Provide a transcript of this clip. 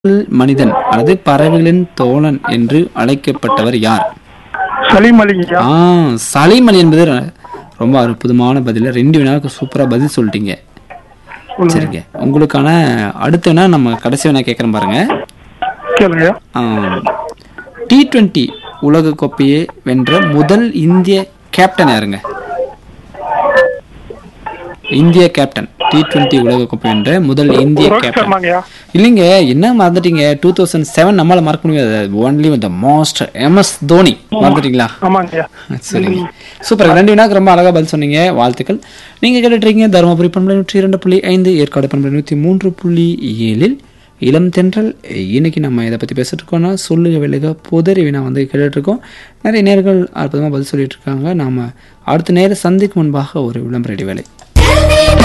முதல் மனிதன் அல்லது பறவைகளின் தோழன் என்று அழைக்கப்பட்டவர் யார் சலீம் அலிங்கய்யா ஆ சலீம் அலி என்பது ர- ரொம்ப அற்புதமான பதில் ரெண்டு வினாவுக்கு சூப்பரா பதில் சொல்லிட்டீங்க சொல்லுங்க சரிங்க உங்களுக்கான அடுத்த வினா நம்ம கடைசி வினா கேட்குறோம் பாருங்க கேளுங்க டி டுவெண்ட்டி உலக கோப்பையை வென்ற முதல் இந்திய கேப்டன் யாருங்க இந்திய கேப்டன் டி டுவெண்ட்டி உலக கோப்பை வென்ற முதல் இந்திய ரோஹித் கேப்டன் சர்மாங்கய்யா இல்லைங்க என்ன மறந்துட்டீங்க டூ தௌசண்ட் செவன் நம்மளால மறக்க முடியாது only the most MS Dhoni மறந்துட்டீங்களா ஆமாங்கய்யா சரிங்க சூப்பர் ரெண்டு வினாக்கு ரொம்ப அழகா பதில் சொன்னீங்க வாழ்த்துக்கள் நீங்க கேட்டுட்ருக்கீங்க தருமபுரி பண்பலை நூற்றி இரண்டு புள்ளி ஐந்து ஏற்காடு பண்பலை நூற்றி மூன்று புள்ளி ஏழில் இளம் தென்றல் இன்னைக்கு நம்ம இதை பற்றி பேசிட்டு இருக்கோம்னா சொல்லுக விலக புதறி வினா வந்து கேட்டுட்டு இருக்கோம் நிறைய நேர்கள் அற்புதமாக பதில் சொல்லிட்டு இருக்காங்க நாம அடுத்த நேரம் சந்திக்கு முன்பாக ஒரு விளம்பர இடைவேளை